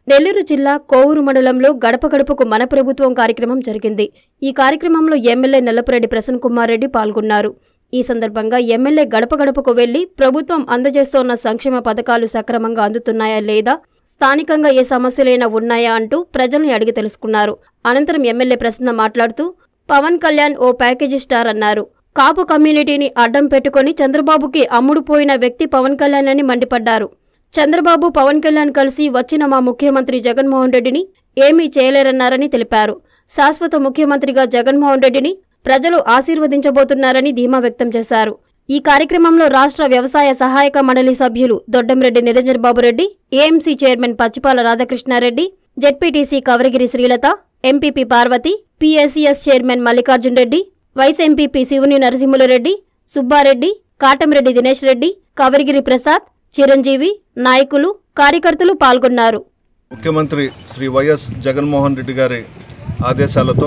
నెల్లూరు జిల్లా కోవూరు మండలంలో గడప గడపకు మన ప్రభుత్వం కార్యక్రమం జరిగింది ఈ కార్యక్రమంలో ఎమ్మెల్యే నల్లపురెడ్డి ప్రసన్న కుమార్ రెడ్డి పాల్గొన్నారు ఈ సందర్భంగా ఎమ్మెల్యే గడప గడపకు వెళ్లి ప్రభుత్వం అందజేస్తోన్న సంక్షేమ పథకాలు సక్రమంగా అందుతున్నాయా లేదా స్థానికంగా ఏ సమస్యలైనా ఉన్నాయా అంటూ ప్రజల్ని అడిగి తెలుసుకున్నారు అనంతరం ఎమ్మెల్యే ప్రసన్న మాట్లాడుతూ పవన్ కళ్యాణ్ ఓ ప్యాకేజీ స్టార్ అన్నారు కాపు కమ్యూనిటీని అడ్డం పెట్టుకుని చంద్రబాబుకి అమ్ముడు పోయిన వ్యక్తి పవన్ కళ్యాణ్ అని మండిపడ్డారు చంద్రబాబు పవన్ కళ్యాణ్ కలిసి వచ్చిన మా ముఖ్యమంత్రి జగన్మోహన్ రెడ్డిని ఏమీ చేయలేరన్నారని తెలిపారు శాశ్వత ముఖ్యమంత్రిగా జగన్మోహన్ రెడ్డిని ప్రజలు ఆశీర్వదించబోతున్నారని ధీమా వ్యక్తం చేశారు ఈ కార్యక్రమంలో రాష్ట్ర వ్యవసాయ సహాయక మండలి సభ్యులు Doddamreddy Niranjan Babu Reddy AMC chairman Pachipala Radhakrishnareddy ZPTC Kavaragiri Srilatha MPP Parvathi PSCS chairman Mallikarjun Reddy vice MPP Shivuni Narasimhulareddy Subbareddy Katamreddy Dinesh Reddy కవరగిరి Prasad Chiranjeevi నాయకులు కార్యకర్తలు పాల్గొన్నారు ముఖ్యమంత్రి శ్రీ వైఎస్ జగన్మోహన్ రెడ్డి గారి ఆదేశాలతో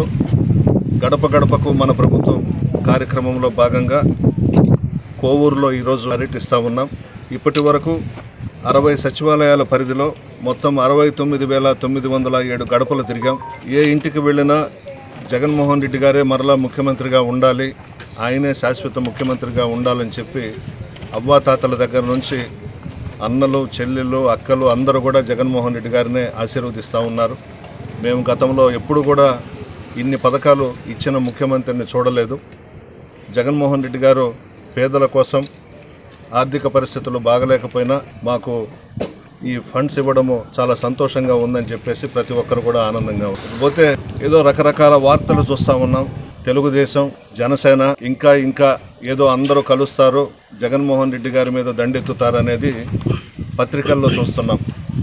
గడప గడపకు మన ప్రభుత్వం కార్యక్రమంలో భాగంగా కోవూరులో ఈరోజు పర్యటిస్తూ ఉన్నాం ఇప్పటి వరకు అరవై సచివాలయాల పరిధిలో మొత్తం అరవై తొమ్మిది వేల తొమ్మిది వందల ఏడు గడపలు తిరిగాం ఏ ఇంటికి వెళ్ళినా జగన్మోహన్ రెడ్డి గారే మరలా ముఖ్యమంత్రిగా ఉండాలి ఆయనే శాశ్వత ముఖ్యమంత్రిగా ఉండాలని చెప్పి అవ్వాతాతల దగ్గర నుంచి అన్నలు చెల్లెళ్ళు అక్కలు అందరూ కూడా జగన్మోహన్ రెడ్డి గారినే ఆశీర్వదిస్తూ ఉన్నారు మేము గతంలో ఎప్పుడు కూడా ఇన్ని పథకాలు ఇచ్చిన ముఖ్యమంత్రిని చూడలేదు జగన్మోహన్ రెడ్డి గారు పేదల కోసం ఆర్థిక పరిస్థితులు బాగలేకపోయినా మాకు ఈ ఫండ్స్ ఇవ్వడము చాలా సంతోషంగా ఉందని చెప్పేసి ప్రతి ఒక్కరు కూడా ఆనందంగా ఉంది పోతే ఏదో రకరకాల వార్తలు చూస్తూ ఉన్నాం తెలుగుదేశం జనసేన ఇంకా ఇంకా ఏదో అందరూ కలుస్తారు జగన్మోహన్ రెడ్డి గారి మీద దండెత్తుతారు అనేది పత్రికల్లో చూస్తున్నాం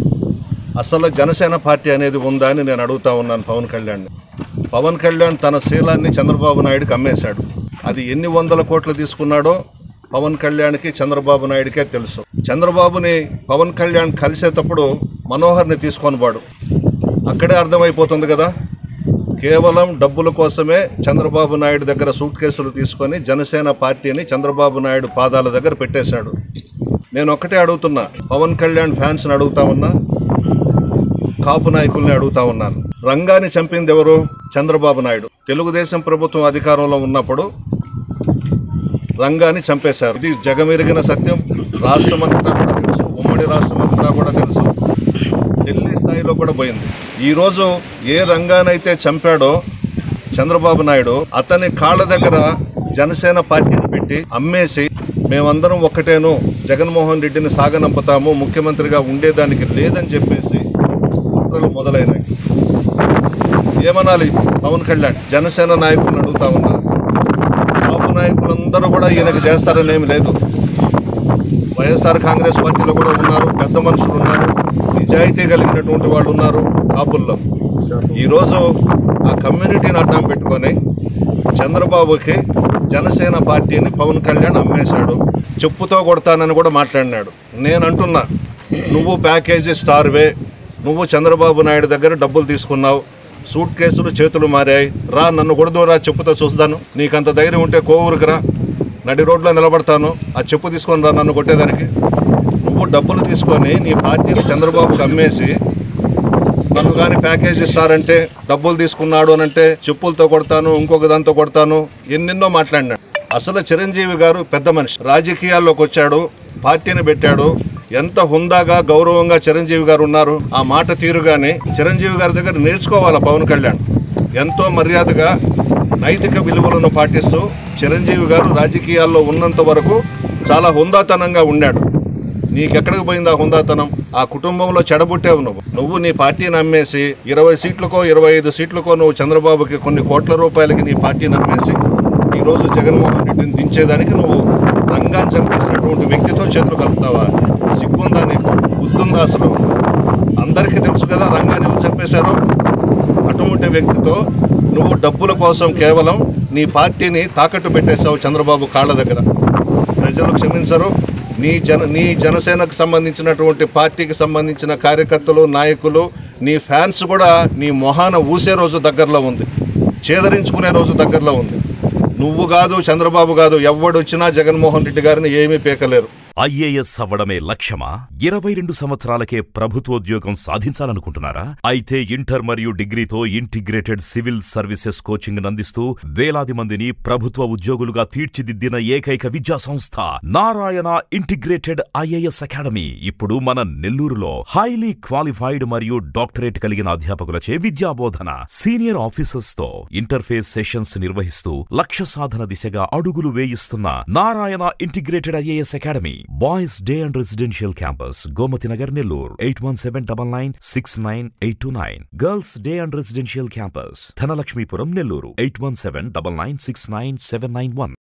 అసలు జనసేన పార్టీ అనేది ఉందా అని నేను అడుగుతా ఉన్నాను పవన్ కళ్యాణ్ పవన్ కళ్యాణ్ తన శీలాన్ని చంద్రబాబు నాయుడుకి అమ్మేశాడు అది ఎన్ని వందల కోట్లు తీసుకున్నాడో పవన్ కళ్యాణ్కి చంద్రబాబు నాయుడుకే తెలుసు చంద్రబాబుని పవన్ కళ్యాణ్ కలిసేటప్పుడు మనోహర్ని తీసుకొని వాడు అక్కడే అర్థమైపోతుంది కదా కేవలం డబ్బుల కోసమే చంద్రబాబు నాయుడు దగ్గర సూట్ కేసులు తీసుకొని జనసేన పార్టీని చంద్రబాబు నాయుడు పాదాల దగ్గర పెట్టేశాడు నేను ఒక్కటే అడుగుతున్నా పవన్ కళ్యాణ్ ఫ్యాన్స్ని అడుగుతా ఉన్నా కాపు నాయకుల్ని అడుగుతా ఉన్నాను రంగాన్ని చంపింది ఎవరు చంద్రబాబు నాయుడు తెలుగుదేశం ప్రభుత్వం అధికారంలో ఉన్నప్పుడు రంగాన్ని చంపేశారు ఇది జగమెరిగిన సత్యం రాష్ట్రమంతటా కూడా తెలుసు ఉమ్మడి రాష్ట్రమంతటా కూడా తెలుసు ఢిల్లీ స్థాయిలో కూడా పోయింది ఈరోజు ఏ రంగానైతే చంపాడో చంద్రబాబు నాయుడు అతని కాళ్ళ దగ్గర జనసేన పార్టీని పెట్టి అమ్మేసి మేమందరం ఒక్కటేను జగన్మోహన్ రెడ్డిని సాగనంపుతాము ముఖ్యమంత్రిగా ఉండేదానికి లేదని చెప్పేసి కుట్రలు మొదలైనాయి ఏమనాలి పవన్ కళ్యాణ్ జనసేన నాయకులను అడుగుతా ఉన్నా కాపు నాయకులందరూ కూడా ఈయనకు చేస్తారని ఏమి లేదు వైఎస్ఆర్ కాంగ్రెస్ పార్టీలో కూడా ఉన్నారు పెద్ద మనుషులు ఉన్నారు నిజాయితీ కలిగినటువంటి వాళ్ళు ఉన్నారు కాపుల్లో ఈరోజు ఆ కమ్యూనిటీని అడ్డం పెట్టుకొని చంద్రబాబుకి జనసేన పార్టీని పవన్ కళ్యాణ్ అమ్మేశాడు చెప్పుతో కొడతానని కూడా మాట్లాడినాడు నేను అంటున్నా నువ్వు ప్యాకేజీ స్టార్వే నువ్వు చంద్రబాబు నాయుడు దగ్గర డబ్బులు తీసుకున్నావు సూట్ కేసులు చేతులు మారాయి రా నన్ను కొడుదు రా చెప్పుతో చూస్తాను నీకంత ధైర్యం ఉంటే కోవూరుకు రా నడి రోడ్లో నిలబడతాను ఆ చెప్పు తీసుకొని రా నన్ను కొట్టేదానికి నువ్వు డబ్బులు తీసుకొని నీ పార్టీని చంద్రబాబుకి అమ్మేసి నన్ను కానీ ప్యాకేజ్ ఇస్తారంటే డబ్బులు తీసుకున్నాడు అని అంటే చెప్పులతో కొడతాను ఇంకొక దాంతో కొడతాను ఎన్నెన్నో మాట్లాడినాడు అసలు చిరంజీవి గారు పెద్ద మనిషి రాజకీయాల్లోకి వచ్చాడు పార్టీని పెట్టాడు ఎంత హుందాగా గౌరవంగా చిరంజీవి గారు ఉన్నారు ఆ మాట తీరుగానే చిరంజీవి గారి దగ్గర నేర్చుకోవాలా పవన్ కళ్యాణ్ ఎంతో మర్యాదగా నైతిక విలువలను పాటిస్తూ చిరంజీవి గారు రాజకీయాల్లో ఉన్నంత వరకు చాలా హుందాతనంగా ఉన్నాడు నీకెక్కడికి పోయింది ఆ హుందాతనం ఆ కుటుంబంలో చెడబుట్టావు నువ్వు నువ్వు నీ పార్టీని అమ్మేసి ఇరవై సీట్లకో ఇరవై ఐదు సీట్లకో నువ్వు చంద్రబాబుకి కొన్ని కోట్ల రూపాయలకి నీ పార్టీని అమ్మేసి ఈరోజు జగన్మోహన్ రెడ్డిని దించేదానికి నువ్వు రంగాన్ని చంపేసినటువంటి వ్యక్తితో చేతులు కలుపుతావా సిగ్గుందా నీకు బుద్ధుందా అసలు అందరికీ తెలుసు కదా రంగాన్ని ఎవరు చంపేశారో అటువంటి వ్యక్తితో నువ్వు డబ్బుల కోసం కేవలం నీ పార్టీని తాకట్టు పెట్టేశావు చంద్రబాబు కాళ్ళ దగ్గర ప్రజలు క్షమించరు నీ జన నీ జనసేనకు సంబంధించినటువంటి పార్టీకి సంబంధించిన కార్యకర్తలు నాయకులు నీ ఫ్యాన్స్ కూడా నీ మొహాన ఊసే రోజు దగ్గరలో ఉంది చేదరించుకునే రోజు దగ్గరలో ఉంది నువ్వు కాదు చంద్రబాబు కాదు ఎవడు వచ్చినా జగన్మోహన్ రెడ్డి గారిని ఏమీ పీకలేరు ఐఏఎస్ అవ్వడమే లక్ష్యమా ఇరవై రెండు సంవత్సరాలకే ప్రభుత్వోద్యోగం సాధించాలనుకుంటున్నారా అయితే ఇంటర్ మరియు డిగ్రీతో ఇంటిగ్రేటెడ్ సివిల్ సర్వీసెస్ కోచింగ్ అందిస్తూ వేలాది మందిని ప్రభుత్వ ఉద్యోగులుగా తీర్చిదిద్దిన ఏకైక విద్యా సంస్థ నారాయణ ఇంటిగ్రేటెడ్ ఐఏఎస్ అకాడమీ ఇప్పుడు మన నెల్లూరులో హైలీ క్వాలిఫైడ్ మరియు డాక్టరేట్ కలిగిన అధ్యాపకులచే విద్యాబోధన సీనియర్ ఆఫీసర్స్ తో ఇంటర్ఫేస్ సెషన్స్ నిర్వహిస్తూ లక్ష్య సాధన దిశగా అడుగులు వేయిస్తున్న Narayana integrated IAS academy boys day and residential campus Gomathi Nagar Nellore eight one seven double nine six nine eight two nine girls day and residential campus Dhanalakshmipuram Nellore eight one seven double nine six nine seven nine one